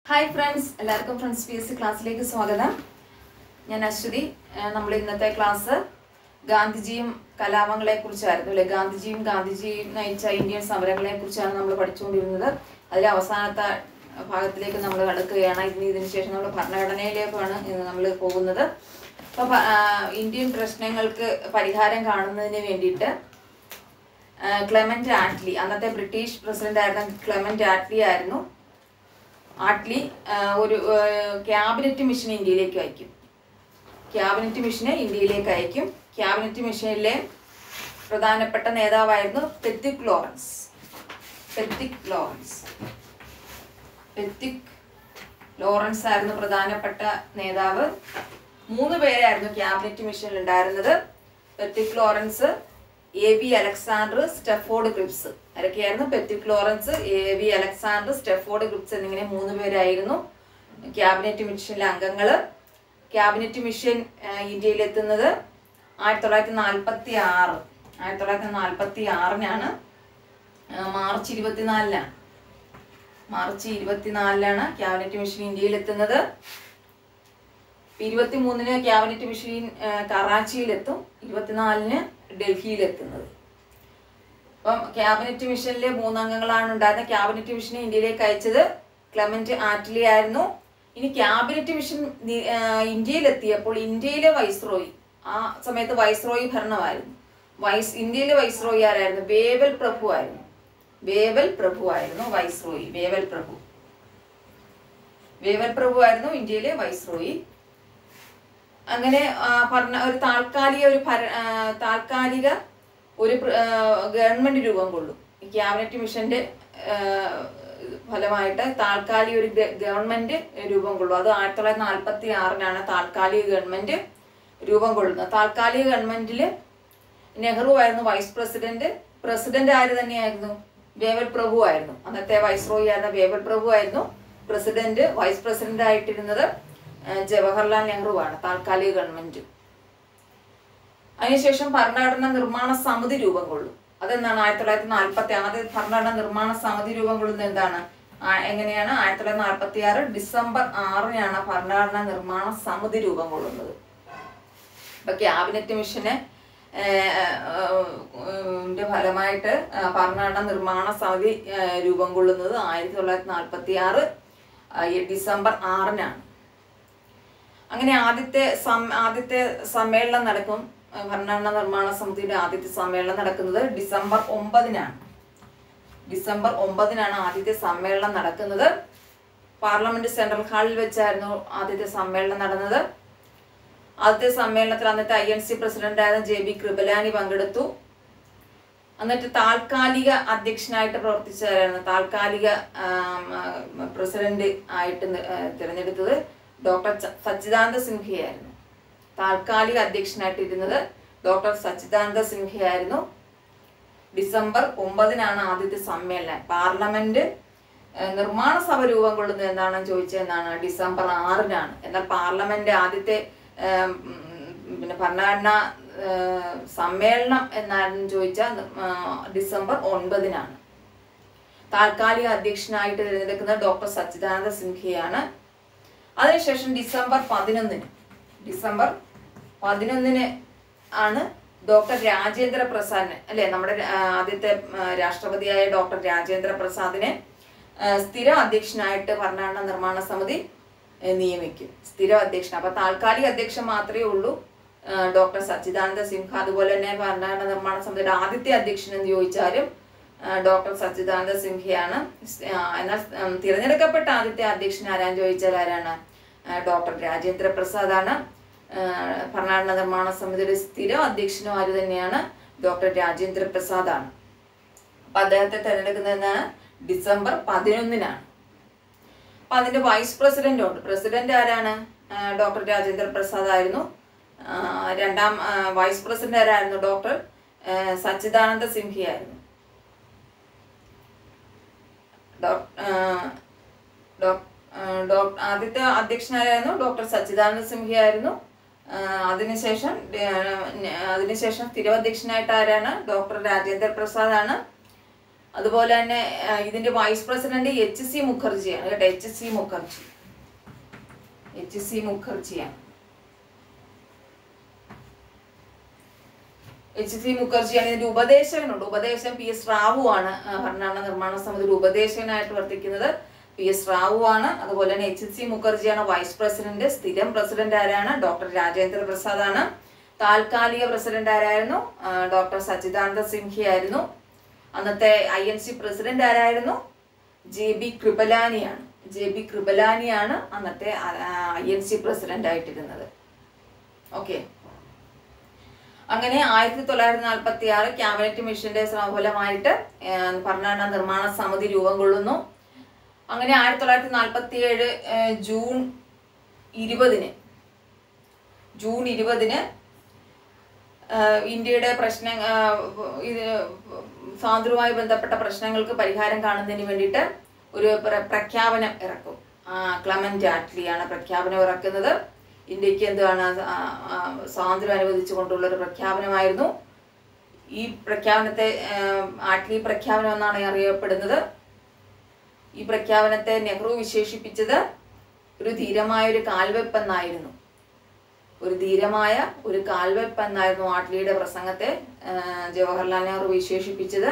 hi friends എല്ലാവർക്കും friends P S C ക്ലാസ്സിലേക്ക് സ്വാഗതം ഞാൻ അശ്വതി ഏഹ് നമ്മൾ ഇന്നത്തെ ക്ലാസ് ഗാന്ധിജിയും കലാപങ്ങളെ കുറിച്ചായിരുന്നു അല്ലെ ഗാന്ധിജിയും ഗാന്ധിജിയും നയിച്ച ഇന്ത്യൻ സമരങ്ങളെ കുറിച്ചാണ് നമ്മൾ പഠിച്ചുകൊണ്ടിരുന്നത് അതിലെ അവസാനത്തെ ഭാഗത്തിലേക്ക് നമ്മൾ കടക്കുകയാണ് ഇതിന് ഇതിന് ശേഷം നമ്മൾ ഭരണഘടനയിലേക്കാണ് ഇന്ന് നമ്മൾ പോകുന്നത് അപ്പോൾ ഇന്ത്യൻ പ്രശ്നങ്ങൾക്ക് പരിഹാരം കാണുന്നതിന് വേണ്ടിയിട്ട് ആഹ് ക്ലെമന്റ് ആറ്റ്ലി അന്നത്തെ ബ്രിട്ടീഷ് പ്രസിഡന്റ് ആയിരുന്ന ക്ലെമന്റ് ആറ്റ്ലി ആയിരുന്നു ആറ്റ്ലി ആഹ് ഒരു ആഹ് ക്യാബിനറ്റ് മിഷൻ ഇന്ത്യയിലേക്ക് അയക്കും ക്യാബിനറ്റ് മിഷനെ ഇന്ത്യയിലേക്ക് അയക്കും ക്യാബിനറ്റ് മിഷനിലെ പ്രധാനപ്പെട്ട നേതാവായിരുന്നു Pethick Lawrence Pethick Lawrence Pethick Lawrence ആയിരുന്നു പ്രധാനപ്പെട്ട നേതാവ് മൂന്ന് പേരായിരുന്നു ക്യാബിനറ്റ് മിഷനിൽ ഉണ്ടായിരുന്നത് Pethick Lawrence A B Alexander Stafford Cripps ആരൊക്കെയായിരുന്നു Pethick Lawrence A B Alexander Stafford Cripps എന്നിങ്ങനെ മൂന്ന് പേരായിരുന്നു ക്യാബിനറ്റ് മിഷനിലെ അംഗങ്ങൾ ക്യാബിനറ്റ് മിഷൻ ആ, ഇന്ത്യയിലെത്തുന്നത് ആയിരത്തി തൊള്ളായിരത്തി നാൽപ്പത്തി ആറ് ആയിരത്തി തൊള്ളായിരത്തി നാൽപ്പത്തി ആറിനാണ് മാർച്ച് ഇരുപത്തിനാലിനാണ് മാർച്ച് ഇരുപത്തിനാലിലാണ് ക്യാബിനറ്റ് മിഷൻ ഇന്ത്യയിലെത്തുന്നത് ഇരുപത്തി മൂന്നിന് ക്യാബിനറ്റ് മിഷൻ ആ, കറാച്ചിയിലെത്തും ഇരുപത്തിനാലിന് ഡൽഹിയിലെത്തുന്നത് അപ്പം ക്യാബിനറ്റ് മിഷനിലെ മൂന്നംഗങ്ങളാണ് ഉണ്ടായിരുന്നത് ക്യാബിനറ്റ് മിഷനെ ഇന്ത്യയിലേക്ക് അയച്ചത് ക്ലെമന്റ് ആറ്റ്ലി ആയിരുന്നു ഇനി ക്യാബിനറ്റ് മിഷൻ നി- ആ, ഇന്ത്യയിലെത്തിയപ്പോൾ ഇന്ത്യയിലെ വൈസ്രോയി ആ സമയത്ത് വൈസ്രോയി ഭരണമായിരുന്നു വൈസ് ഇന്ത്യയിലെ വൈസ്രോയി ആരായിരുന്നു ബേബൽ പ്രഭു ആയിരുന്നു ബേബൽ പ്രഭു ആയിരുന്നു വൈസ്രോയി ബേബൽ പ്രഭു ബേബൽ പ്രഭു ആയിരുന്നു ഇന്ത്യയിലെ വൈസ്രോയി അങ്ങനെ ആ, ഭരണ ഒരു താൽക്കാലിക ഒരു ഭര ആ, താൽക്കാലിക ഒരു പ്ര- ആ, ഗവൺമെന്റ് രൂപം കൊള്ളും ഈ ക്യാബിനറ്റ് മിഷന്റെ ആ, ഫലമായിട്ട് താൽക്കാലിക ഒരു ഗ- ഗവൺമെന്റ് രൂപം കൊള്ളും അത് ആയിരത്തി തൊള്ളായിരത്തി നാൽപ്പത്തി ആറിനാണ് താൽക്കാലിക ഗവൺമെന്റ് രൂപം കൊള്ളുന്നത് താൽക്കാലിക ഗവൺമെന്റിൽ നെഹ്റു ആയിരുന്നു വൈസ് പ്രസിഡന്റ് പ്രസിഡന്റ് ആര് തന്നെയായിരുന്നു ബേബൽ പ്രഭു ആയിരുന്നു അന്നത്തെ വൈസ്രോയി ആയിരുന്ന ബേബൽ പ്രഭു ആയിരുന്നു പ്രസിഡന്റ് വൈസ് പ്രസിഡന്റ് ആയിട്ടിരുന്നത് ആ, ജവഹർലാൽ നെഹ്റു ആണ് താൽക്കാലിക ഗവൺമെന്റ് അതിനുശേഷം ഭരണഘടന നിർമ്മാണ സമിതി രൂപം കൊള്ളും അതെന്താണ് ആയിരത്തി തൊള്ളായിരത്തി നാൽപ്പത്തി ആദ്യ ഭരണഘടന നിർമ്മാണ സമിതി രൂപം കൊള്ളുന്നത് എന്താണ് ആ, എങ്ങനെയാണ് ആയിരത്തി തൊള്ളായിരത്തി നാൽപ്പത്തി ആറ് ഡിസംബർ ആറിനാണ് ഭരണഘടന നിർമ്മാണ സമിതി രൂപം കൊള്ളുന്നത് ഇപ്പൊ ക്യാബിനറ്റ് മിഷന് ന്റെ ഫലമായിട്ട് ആ, ഭരണഘടന നിർമ്മാണ സമിതി ആ, രൂപം കൊള്ളുന്നത് ആയിരത്തി തൊള്ളായിരത്തി നാൽപ്പത്തി ആറ് ഡിസംബർ ആറിനാണ് അങ്ങനെ ആദ്യത്തെ സം- ആദ്യത്തെ സമ്മേളനം നടക്കും ആ, ഭരണഘടനാ നിർമ്മാണ സമിതിയുടെ ആദ്യത്തെ സമ്മേളനം നടക്കുന്നത് ഡിസംബർ ഒമ്പതിനാണ് ഡിസംബർ ഒമ്പതിനാണ് ആദ്യത്തെ സമ്മേളനം നടക്കുന്നത് പാർലമെന്റ് സെൻട്രൽ ഹാളിൽ വെച്ചായിരുന്നു ആദ്യത്തെ സമ്മേളനം നടന്നത് ആദ്യത്തെ സമ്മേളനത്തിൽ അന്നത്തെ ഐ എൻ സി പ്രസിഡന്റായിരുന്ന ജെ ബി കൃപലാനി പങ്കെടുത്തു എന്നിട്ട് താൽക്കാലിക അധ്യക്ഷനായിട്ട് പ്രവർത്തിച്ചതായിരുന്നു താൽക്കാലിക ആം, ആ, പ്രസിഡന്റ് ആയിട്ട് നി- ആ, തിരഞ്ഞെടുത്തത് ഡോക്ടർ ച- സച്ചിദാനന്ദ സിൻഹയായിരുന്നു താൽക്കാലിക അധ്യക്ഷനായിട്ട് ഇരുന്നത് ഡോക്ടർ സച്ചിദാനന്ദ സിൻഹയായിരുന്നു ഡിസംബർ ഒമ്പതിനാണ് ആദ്യത്തെ സമ്മേളനം പാർലമെന്റ് ഏഹ്, നിർമ്മാണ സഭ രൂപം കൊള്ളുന്നത് എന്താണെന്ന് ചോദിച്ചത് എന്താണ് ഡിസംബർ ആറിനാണ് എന്നാൽ പാർലമെന്റ് ആദ്യത്തെ ഏഹ്, ഉം, പിന്നെ ഭരണഘടന ഏഹ്, സമ്മേളനം എന്നായിരുന്നു ചോദിച്ചാൽ ഡിസംബർ ഒൻപതിനാണ് താൽക്കാലിക അധ്യക്ഷനായിട്ട് തിരഞ്ഞെടുക്കുന്നത് ഡോക്ടർ സച്ചിദാനന്ദ സിൻഹയാണ് അതിനുശേഷം ഡിസംബർ പതിനൊന്നിന് ഡിസംബർ പതിനൊന്നിന് ആണ് ഡോക്ടർ രാജേന്ദ്ര പ്രസാദിനെ അല്ലെ നമ്മുടെ ആ, ആദ്യത്തെ ആ, രാഷ്ട്രപതിയായ ഡോക്ടർ രാജേന്ദ്ര പ്രസാദിനെ ആ, സ്ഥിര അധ്യക്ഷനായിട്ട് ഭരണഘടന നിർമ്മാണ സമിതി ആ, നിയമിക്കും സ്ഥിര അധ്യക്ഷൻ അപ്പൊ താൽക്കാലിക അധ്യക്ഷൻ മാത്രമേ ഉള്ളൂ ആ, ഡോക്ടർ സച്ചിദാനന്ദ സിൻഹ അതുപോലെ തന്നെ ഭരണഘടന നിർമ്മാണ സമിതിയുടെ ആദ്യത്തെ അധ്യക്ഷൻ എന്ന് ചോദിച്ചാലും ആ, ഡോക്ടർ സച്ചിദാനന്ദ സിൻഹയാണ് സ്- ആ, എന്നാൽ ഉം, തിരഞ്ഞെടുക്കപ്പെട്ട ആദ്യത്തെ അധ്യക്ഷൻ ആരാന്ന് ചോദിച്ചാൽ ആരാണ് ആ, ഡോക്ടർ രാജേന്ദ്ര പ്രസാദാണ് ആ, ഭരണഘടന നിർമ്മാണ സമിതിയുടെ സ്ഥിര അധ്യക്ഷനും ആര് തന്നെയാണ് ഡോക്ടർ രാജേന്ദ്ര പ്രസാദാണ് അപ്പൊ അദ്ദേഹത്തെ തിരഞ്ഞെടുക്കുന്നത് എന്താണ് ഡിസംബർ പതിനൊന്നിനാണ് അപ്പൊ അതിന്റെ വൈസ് പ്രസിഡന്റ് ഉണ്ട് പ്രസിഡന്റ് ആരാണ് ആ, ഡോക്ടർ രാജേന്ദ്ര പ്രസാദ് ആയിരുന്നു ആ, രണ്ടാം ആ, വൈസ് പ്രസിഡന്റ് ആരായിരുന്നു ഡോക്ടർ ആ, സച്ചിദാനന്ദ സിൻഹയായിരുന്നു ഡോക്- ആ, ഡോക്- ആ, ഡോക്- ആദ്യത്തെ അധ്യക്ഷനായിരുന്നു ഡോക്ടർ സച്ചിദാനന്ദ സിൻഹയായിരുന്നു ആ, അതിനുശേഷം ആ, ന- അതിനുശേഷം സ്ഥിര അധ്യക്ഷനായിട്ട് ആരാണ് ഡോക്ടർ രാജേന്ദ്ര പ്രസാദ് ആണ് അതിനുശേഷം വൈസ് പ്രസിഡന്റ് ആയിട്ട് ഡോക്ടർ സച്ചിദാനന്ദ സിൻഹ ആണ് അതിനുശേഷം സ്ഥിര അധ്യക്ഷനായിട്ട് ആരാണ് ഡോക്ടർ സച്ചിദാനന്ദ സിൻഹ ആണ് അതിനുശേഷം സ്ഥിര അധ്യക്ഷനായിട്ട് ആരാണ് ഡോക്ടർ രാജേന്ദ്ര പ്രസാദ് ആണ് അതുപോലെ തന്നെ ആ, ഇതിന്റെ വൈസ് പ്രസിഡന്റ് എച്ച് സി മുഖർജിയാണ് കേട്ടോ H C Mukherjee H C മുഖർജിയാണ് എച്ച് സി മുഖർജിയാണ് ഇതിന്റെ ഉപദേശകനുണ്ട് ഉപദേശം പി എസ് റാവു ആണ് ആ, ഭരണഘടനാ നിർമ്മാണ സമിതിയുടെ ഉപദേശകനായിട്ട് വർത്തിക്കുന്നത് പി എസ് റാവു ആണ് അതുപോലെ തന്നെ എച്ച് സി മുഖർജിയാണ് വൈസ് പ്രസിഡന്റ് സ്ഥിരം പ്രസിഡന്റ് ആരാണ് ഡോക്ടർ രാജേന്ദ്ര പ്രസാദ് ആണ് താൽക്കാലിക പ്രസിഡന്റ് ആരായിരുന്നു ആ, ഡോക്ടർ സച്ചിദാനന്ദ സിൻഹി ആയിരുന്നു അന്നത്തെ ഐ എൻ സി പ്രസിഡന്റ് ആരായിരുന്നു ജെ ബി കൃപലാനിയാണ് ജെ ബി കൃപലാനിയാണ് അന്നത്തെ ഐ എൻ സി പ്രസിഡന്റ് ആയിട്ടിരുന്നത് ഓക്കെ അങ്ങനെ ആയിരത്തി തൊള്ളായിരത്തി നാൽപ്പത്തി ആറ് ക്യാബിനറ്റ് മിഷന്റെ ഫലമായിട്ട് ഏഹ്, ഭരണഘടനാ നിർമ്മാണ സമിതി രൂപം കൊള്ളുന്നു അങ്ങനെ ആയിരത്തി തൊള്ളായിരത്തി നാൽപ്പത്തി ഏഴ് ജൂൺ ഇരുപതിന് ജൂൺ ഇരുപതിന് ആഹ് ഇന്ത്യയുടെ പ്രശ്ന ആഹ് ഇത് സ്വാതന്ത്ര്യവുമായി ബന്ധപ്പെട്ട പ്രശ്നങ്ങൾക്ക് പരിഹാരം കാണുന്നതിന് വേണ്ടിയിട്ട് ഒരു പ്ര- പ്രഖ്യാപനം ഇറക്കും ആ, ക്ലമന്റ് ആറ്റ്ലിയാണ് പ്രഖ്യാപനം ഇറക്കുന്നത് ഇന്ത്യക്ക് എന്താണ് ആ, ആ, സ്വാതന്ത്ര്യം അനുവദിച്ചുകൊണ്ടുള്ള ഒരു പ്രഖ്യാപനമായിരുന്നു ഈ പ്രഖ്യാപനത്തെ ആഹ്, ആറ്റ്ലി പ്രഖ്യാപനം എന്നാണ് അറിയപ്പെടുന്നത് ഈ പ്രഖ്യാപനത്തെ നെഹ്റു വിശേഷിപ്പിച്ചത് ഒരു ധീരമായ ഒരു കാൽവെപ്പ് എന്നായിരുന്നു ഒരു ധീരമായ ഒരു കാൽവെപ്പ് എന്നായിരുന്നു ആട്ലിയുടെ പ്രസംഗത്തെ ആ, ജവഹർലാൽ നെഹ്റു വിശേഷിപ്പിച്ചത്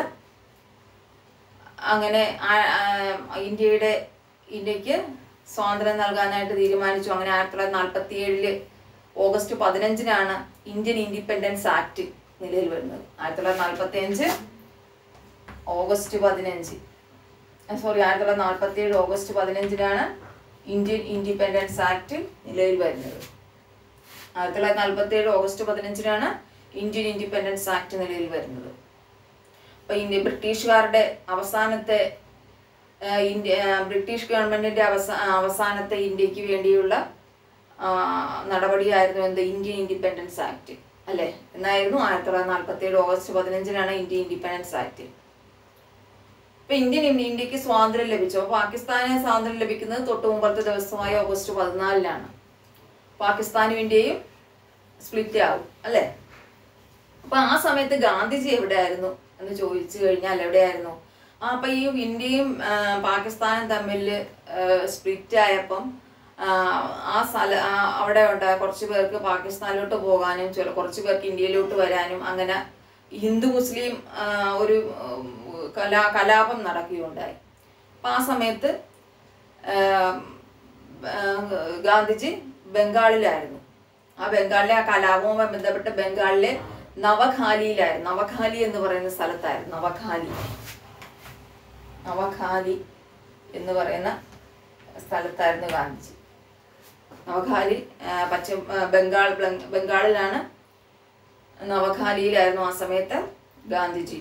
അങ്ങനെ ആ- ആ, ഇന്ത്യയുടെ ഇന്ത്യക്ക് സ്വാതന്ത്ര്യം നൽകാനായിട്ട് തീരുമാനിച്ചു അങ്ങനെ ആയിരത്തി തൊള്ളായിരത്തി നാൽപ്പത്തി ഏഴില് ഓഗസ്റ്റ് പതിനഞ്ചിനാണ് ഇന്ത്യൻ ഇൻഡിപെൻഡൻസ് ആക്ട് നിലവിൽ വരുന്നത് ആയിരത്തി തൊള്ളായിരത്തി നാൽപ്പത്തി അഞ്ച് ഓഗസ്റ്റ് പതിനഞ്ച് സോറി ആയിരത്തി തൊള്ളായിരത്തി നാൽപ്പത്തി ഏഴ് ഓഗസ്റ്റ് പതിനഞ്ചിനാണ് ഇന്ത്യൻ ഇൻഡിപെൻഡൻസ് ആക്ട് നിലവിൽ വരുന്നത് ആയിരത്തി തൊള്ളായിരത്തി നാൽപ്പത്തി ഏഴ് ഓഗസ്റ്റ് പതിനഞ്ചിനാണ് ഇന്ത്യൻ ഇൻഡിപെൻഡൻസ് ആക്ട് നിലവിൽ വരുന്നത് അപ്പൊ ഇന്ത്യ ബ്രിട്ടീഷുകാരുടെ അവസാനത്തെ ആ, ഇന്ത്യ ആ, ബ്രിട്ടീഷ് ഗവൺമെന്റിന്റെ അവസാ അവസാനത്തെ ഇന്ത്യക്ക് വേണ്ടിയുള്ള ആ, നടപടിയായിരുന്നു എന്ത് ഇന്ത്യൻ ഇൻഡിപെൻഡൻസ് ആക്ട് അല്ലെ എന്നായിരുന്നു ആയിരത്തി തൊള്ളായിരത്തി നാൽപ്പത്തി ഏഴ് ഓഗസ്റ്റ് പതിനഞ്ചിനാണ് ഇന്ത്യൻ ഇൻഡിപെൻഡൻസ് ആക്ട് ഇപ്പൊ ഇന്ത്യൻ ഇന്ത്യ- ഇന്ത്യക്ക് സ്വാതന്ത്ര്യം ലഭിച്ചു അപ്പൊ പാകിസ്ഥാന് സ്വാതന്ത്ര്യം ലഭിക്കുന്നത് തൊട്ട് മുമ്പത്തെ ദിവസമായ ഓഗസ്റ്റ് പതിനാലിനാണ് പാകിസ്ഥാനും ഇന്ത്യയും സ്പ്ലിറ്റ് ആവും അല്ലേ അപ്പൊ ആ സമയത്ത് ഗാന്ധിജി എവിടെയായിരുന്നു എന്ന് ചോദിച്ചു കഴിഞ്ഞാൽ എവിടെയായിരുന്നു ആ അപ്പൊ ഈ ഇന്ത്യയും ആ, പാകിസ്ഥാനും തമ്മിൽ സ്പ്ലിറ്റ് ആയപ്പം ആ, ആ സ്ഥല ആ, അവിടെ ഉണ്ടായ കുറച്ച് പേർക്ക് പാകിസ്ഥാനിലോട്ട് പോകാനും ചില കുറച്ച് പേർക്ക് ഇന്ത്യയിലോട്ട് വരാനും അങ്ങനെ ഹിന്ദു മുസ്ലിം ആ, ഒരു ഉം, കലാ കലാപം നടക്കുകയുണ്ടായി അപ്പൊ ആ സമയത്ത് ആം, ആ, ഗാന്ധിജി ബംഗാളിലായിരുന്നു ആ ബംഗാളിലെ ആ കലാപവുമായി ബന്ധപ്പെട്ട് ബംഗാളിലെ നവഖാലിയിലായിരുന്നു നവഖാലി എന്ന് പറയുന്ന സ്ഥലത്തായിരുന്നു നവഖാലി നവഖാലി എന്ന് പറയുന്ന സ്ഥലത്തായിരുന്നു ഗാന്ധിജി നവഖാലി ആ, പശ്ചിമ ആ, ബംഗാൾ ബംഗ- ബംഗാളിലാണ് നവഖാലിയിലായിരുന്നു ആ സമയത്ത് ഗാന്ധിജി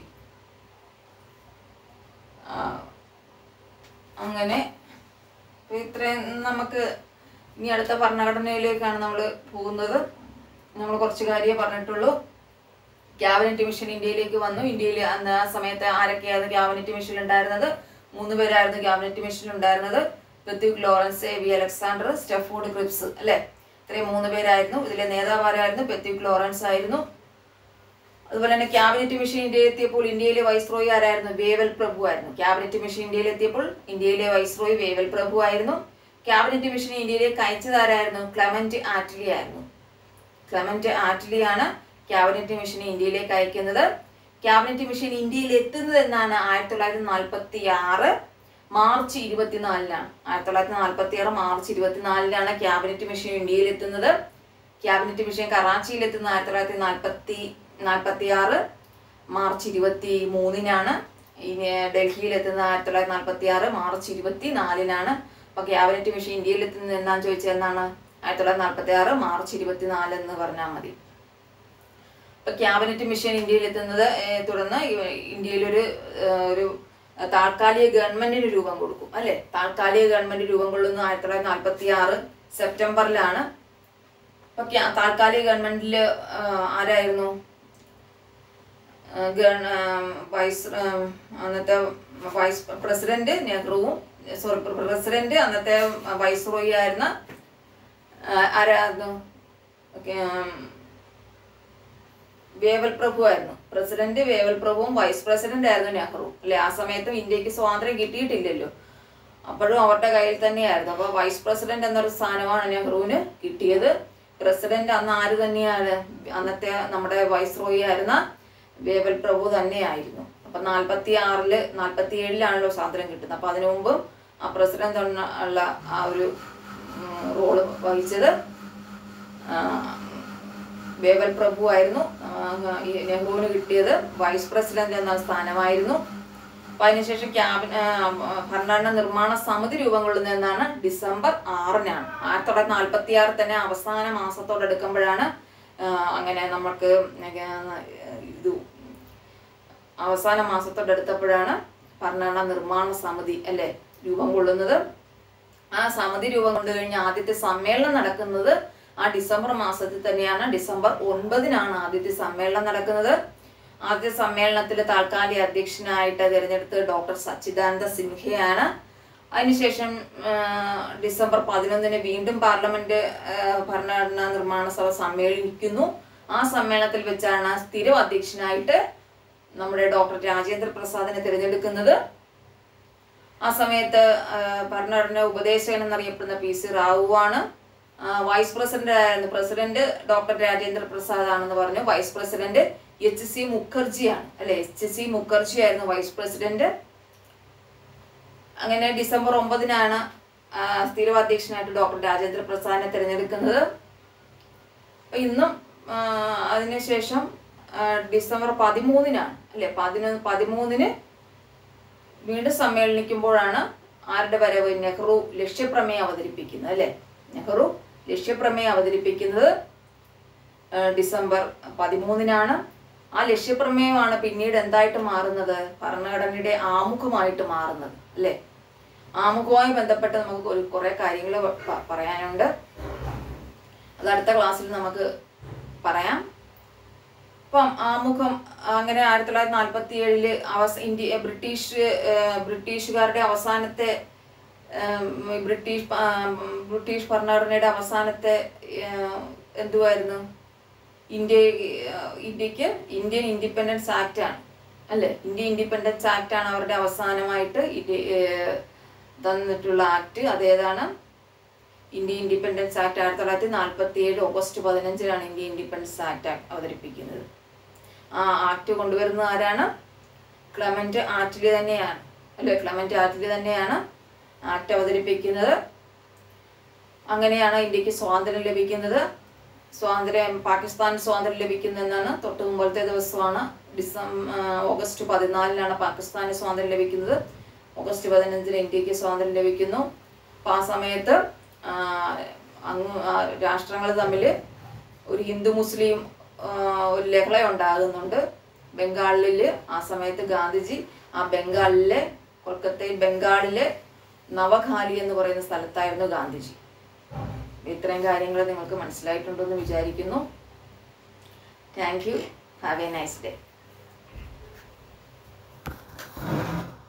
ആ, അങ്ങനെ ഇപ്പൊ ഇത്രയും നമുക്ക് ഇനി അടുത്ത ഭരണഘടനയിലേക്കാണ് നമ്മൾ പോകുന്നത് നമ്മൾ കുറച്ച് കാര്യമേ പറഞ്ഞിട്ടുള്ളൂ ക്യാബിനറ്റ് മിഷൻ ഇന്ത്യയിലേക്ക് വന്നു ഇന്ത്യയിൽ അന്ന് ആ സമയത്ത് ആരൊക്കെയായിരുന്നു ക്യാബിനറ്റ് മിഷനിൽ ഉണ്ടായിരുന്നത് മൂന്ന് പേരായിരുന്നു ക്യാബിനറ്റ് മിഷനിൽ ഉണ്ടായിരുന്നത് Pethick Lawrence A V Alexander Stafford Cripps അല്ലെ ഇത്രയും മൂന്ന് പേരായിരുന്നു ഇതിലെ നേതാവാരായിരുന്നു പൃഥ്വിക് ലോറൻസ് ആയിരുന്നു അതുപോലെ തന്നെ ക്യാബിനറ്റ് മിഷൻ ഇന്ത്യയിൽ എത്തിയപ്പോൾ ഇന്ത്യയിലെ വൈസ്രോയി ആരായിരുന്നു വേവൽ പ്രഭു ആയിരുന്നു ക്യാബിനറ്റ് മിഷൻ ഇന്ത്യയിൽ എത്തിയപ്പോൾ ഇന്ത്യയിലെ വൈസ്രോയി വേവൽ പ്രഭു ആയിരുന്നു ക്യാബിനറ്റ് മിഷൻ ഇന്ത്യയിലേക്ക് അയച്ചത് ആരായിരുന്നു ക്ലമന്റ് ആറ്റ്ലി ആയിരുന്നു ക്ലമന്റ് ആറ്റ്ലി ആണ് ക്യാബിനറ്റ് മിഷൻ ഇന്ത്യയിലേക്ക് അയക്കുന്നത് ക്യാബിനറ്റ് മിഷൻ ഇന്ത്യയിൽ എത്തുന്നത് എന്നാണ് ആയിരത്തി തൊള്ളായിരത്തി നാൽപ്പത്തി ആറ് മാർച്ച് ഇരുപത്തിനാലിനാണ് ആയിരത്തി തൊള്ളായിരത്തി നാൽപ്പത്തി ആറ് മാർച്ച് ഇരുപത്തിനാലിനാണ് ക്യാബിനറ്റ് മിഷൻ ഇന്ത്യയിൽ എത്തുന്നത് ക്യാബിനറ്റ് മിഷൻ കറാച്ചിയിൽ എത്തുന്നത് ആയിരത്തി തൊള്ളായിരത്തി നാൽപ്പത്തി നാൽപ്പത്തി ആറ് മാർച്ച് ഇരുപത്തി മൂന്നിനാണ് ഇനി ഡൽഹിയിൽ എത്തുന്നത് ആയിരത്തി തൊള്ളായിരത്തി നാൽപ്പത്തി ആറ് മാർച്ച് ഇരുപത്തി നാലിനാണ് അപ്പൊ ക്യാബിനറ്റ് മിഷൻ ഇന്ത്യയിൽ എത്തുന്നത് എന്നാന്ന് ചോദിച്ചാൽ എന്നാണ് ആയിരത്തി തൊള്ളായിരത്തി നാൽപ്പത്തി ആറ് മാർച്ച് ഇരുപത്തിനാല് എന്ന് പറഞ്ഞാൽ മതി ഇപ്പൊ ക്യാബിനറ്റ് മിഷൻ ഇന്ത്യയിൽ എത്തുന്നത് ഏഹ്, തുടർന്ന് ഇവ- ഇന്ത്യയിലൊരു ഏഹ്, ഒരു താൽക്കാലിക ഗവൺമെന്റിന് രൂപം കൊടുക്കും അല്ലെ താൽക്കാലിക ഗവൺമെന്റ് രൂപം കൊള്ളുന്നത് ആയിരത്തി തൊള്ളായിരത്തി നാൽപ്പത്തി ആറ് സെപ്റ്റംബറിലാണ് അപ്പൊ ക്യാ- താൽക്കാലിക ഗവൺമെന്റില് ആരായിരുന്നു ഏഹ്, ഗവൺ- ഏഹ്, വൈസ് ഏഹ്, അന്നത്തെ വൈസ് പ്രസിഡന്റ് നെഹ്റുവും സോറി പ്രസിഡന്റ് അന്നത്തെ വൈസ്രോയി ആയിരുന്ന ഏഹ്, ആരായിരുന്നു ഓക്കെ, ഉം, വേവൽ പ്രഭു ആയിരുന്നു പ്രസിഡന്റ് വേവൽ പ്രഭുവും വൈസ് പ്രസിഡന്റ് ആയിരുന്നു നെഹ്റു അല്ലെ ആ സമയത്തും ഇന്ത്യക്ക് സ്വാതന്ത്ര്യം കിട്ടിയിട്ടില്ലല്ലോ അപ്പോഴും അവരുടെ കയ്യിൽ തന്നെയായിരുന്നു അപ്പോൾ വൈസ് പ്രസിഡന്റ് എന്നൊരു സ്ഥാനമാണ് നെഹ്റുവിന് കിട്ടിയത് പ്രസിഡന്റ് അന്ന് ആര് തന്നെയാണ് അന്നത്തെ നമ്മുടെ വൈസ് റോയി ആയിരുന്ന വേവൽ പ്രഭു തന്നെയായിരുന്നു അപ്പൊ നാൽപ്പത്തി ആറില് നാൽപ്പത്തി ഏഴിലാണല്ലോ സ്വാതന്ത്ര്യം കിട്ടുന്നത് അപ്പൊ അതിനു മുമ്പ് ആ പ്രസിഡന്റ് ഉള്ള ആ ഒരു റോള് വഹിച്ചത് ആ, വേവൽ പ്രഭു ആയിരുന്നു ആ, ഈ നെഹ്റുവിന് കിട്ടിയത് വൈസ് പ്രസിഡന്റ് എന്ന സ്ഥാനമായിരുന്നു അപ്പൊ അതിനുശേഷം ക്യാബിന ഭരണഘടന നിർമ്മാണ സമിതി രൂപം കൊള്ളുന്നത് എന്നാണ് ഡിസംബർ ആറിനാണ് ആയിരത്തി തൊള്ളായിരത്തി നാൽപ്പത്തി ആറ് തന്നെ അവസാന മാസത്തോടടുക്കുമ്പോഴാണ് ആ, അങ്ങനെ നമുക്ക് ഇത് അവസാന മാസത്തോടടുത്തപ്പോഴാണ് ഭരണഘടന നിർമ്മാണ സമിതി അല്ലെ രൂപം കൊള്ളുന്നത് ആ സമിതി രൂപം കൊണ്ടു കഴിഞ്ഞ ആദ്യത്തെ സമ്മേളനം നടക്കുന്നത് ആ ഡിസംബർ മാസത്തിൽ തന്നെയാണ് ഡിസംബർ ഒൻപതിനാണ് ആദ്യത്തെ സമ്മേളനം നടക്കുന്നത് ആദ്യ സമ്മേളനത്തിൽ താൽക്കാലിക അധ്യക്ഷനായിട്ട് തിരഞ്ഞെടുത്തത് ഡോക്ടർ സച്ചിദാനന്ദ സിൻഹയാണ് അതിനുശേഷം ആ, ഡിസംബർ പതിനൊന്നിന് വീണ്ടും പാർലമെന്റ് ആ, ഭരണഘടനാ നിർമ്മാണ സഭ സമ്മേളിക്കുന്നു ആ സമ്മേളനത്തിൽ വെച്ചാണ് സ്ഥിരം അധ്യക്ഷനായിട്ട് നമ്മുടെ ഡോക്ടർ രാജേന്ദ്ര പ്രസാദിനെ തിരഞ്ഞെടുക്കുന്നത് ആ സമയത്ത് ആ, ഭരണഘടന ഉപദേശകൻ എന്നറിയപ്പെടുന്ന പി സി റാവുവാണ് ആ, വൈസ് പ്രസിഡന്റ് ആയിരുന്നു പ്രസിഡന്റ് ഡോക്ടർ രാജേന്ദ്ര പ്രസാദ് ആണെന്ന് പറഞ്ഞു വൈസ് പ്രസിഡന്റ് എച്ച് സി മുഖർജിയാണ് അല്ലെ എച്ച് സി മുഖർജി ആയിരുന്നു വൈസ് പ്രസിഡന്റ് അങ്ങനെ ഡിസംബർ ഒമ്പതിനാണ് ആ, സ്ഥിരം അധ്യക്ഷനായിട്ട് ഡോക്ടർ രാജേന്ദ്ര പ്രസാദിനെ തിരഞ്ഞെടുക്കുന്നത് അപ്പൊ ഇന്നും ആ, അതിനുശേഷം ആ, ഡിസംബർ പതിമൂന്നിനാണ് അല്ലെ പതിനൊന്ന് പതിമൂന്നിന് വീണ്ടും സമ്മേളനിക്കുമ്പോഴാണ് ആരുടെ വരവ് നെഹ്റു ലക്ഷ്യപ്രമേയം അവതരിപ്പിക്കുന്നത് അല്ലെ നെഹ്റു ലക്ഷ്യപ്രമേയം അവതരിപ്പിക്കുന്നത് ആ, ഡിസംബർ പതിമൂന്നിനാണ് ആ ലക്ഷ്യപ്രമേയമാണ് പിന്നീട് എന്തായിട്ട് മാറുന്നത് ഭരണഘടനയുടെ ആമുഖമായിട്ട് മാറുന്നത് അല്ലെ ആമുഖവുമായി ബന്ധപ്പെട്ട് നമുക്ക് ഒരു കുറെ കാര്യങ്ങൾ പറയാനുണ്ട് അത് അടുത്ത ക്ലാസ്സിൽ നമുക്ക് പറയാം ഇപ്പം ആമുഖം അങ്ങനെ ആയിരത്തി തൊള്ളായിരത്തി നാൽപ്പത്തി ഏഴില് അവസ ഇന്ത്യ ബ്രിട്ടീഷ് ഏഹ്, ബ്രിട്ടീഷുകാരുടെ അവസാനത്തെ ഏഹ്, ബ്രിട്ടീഷ് പ- ബ്രിട്ടീഷ് ഭരണഘടനയുടെ അവസാനത്തെ ഏഹ്, എന്തുവായിരുന്നു ഇന്ത്യ ഏഹ്, ഇന്ത്യക്ക് ഇന്ത്യൻ ഇൻഡിപെൻഡൻസ് ആക്ട് ആണ് അല്ലേ ഇന്ത്യ ഇൻഡിപെൻഡൻസ് ആക്ട് ആണ് അവരുടെ അവസാനമായിട്ട് ഇന്ത്യ ഏഹ്, തന്നിട്ടുള്ള ആക്ട് അതേതാണ് ഇന്ത്യ ഇൻഡിപെൻഡൻസ് ആക്ട് ആയിരത്തി തൊള്ളായിരത്തി നാൽപ്പത്തി ഏഴ് ഓഗസ്റ്റ് പതിനഞ്ചിനാണ് ഇന്ത്യ ഇൻഡിപെൻഡൻസ് ആക്ട് അവതരിപ്പിക്കുന്നത് ആ ആക്ട് കൊണ്ടുവരുന്നത് ആരാണ് ക്ലമന്റ് ആറ്റിലി തന്നെയാണ് അല്ലെ ക്ലമന്റ് ആറ്റിലി തന്നെയാണ് ആക്ട് അവതരിപ്പിക്കുന്നത് അങ്ങനെയാണ് ഇന്ത്യക്ക് സ്വാതന്ത്ര്യം ലഭിക്കുന്നത് സ്വാതന്ത്ര്യം പാകിസ്ഥാൻ സ്വാതന്ത്ര്യം ലഭിക്കുന്നതെന്നാണ് തൊട്ട് മുമ്പത്തെ ദിവസമാണ് ഡിസംബർ ഓഗസ്റ്റ് പതിനാലിനാണ് പാകിസ്ഥാന് സ്വാതന്ത്ര്യം ലഭിക്കുന്നത് ഓഗസ്റ്റ് പതിനഞ്ചിന് ഇന്ത്യക്ക് സ്വാതന്ത്ര്യം ലഭിക്കുന്നു അപ്പം ആ സമയത്ത് ആ, അങ്ങ് രാഷ്ട്രങ്ങൾ തമ്മിൽ ഒരു ഹിന്ദു മുസ്ലിം ആ, ഒരു ലഹള ഉണ്ടാകുന്നുണ്ട് ബംഗാളിൽ ആ സമയത്ത് ഗാന്ധിജി ആ ബംഗാളിലെ കൊൽക്കത്തയിൽ ബംഗാളിലെ നവഖാലി എന്ന് പറയുന്ന സ്ഥലത്തായിരുന്നു ഗാന്ധിജി ഇത്രയും കാര്യങ്ങൾ നിങ്ങൾക്ക് മനസ്സിലായിട്ടുണ്ടെന്ന് വിചാരിക്കുന്നു thank you have a nice day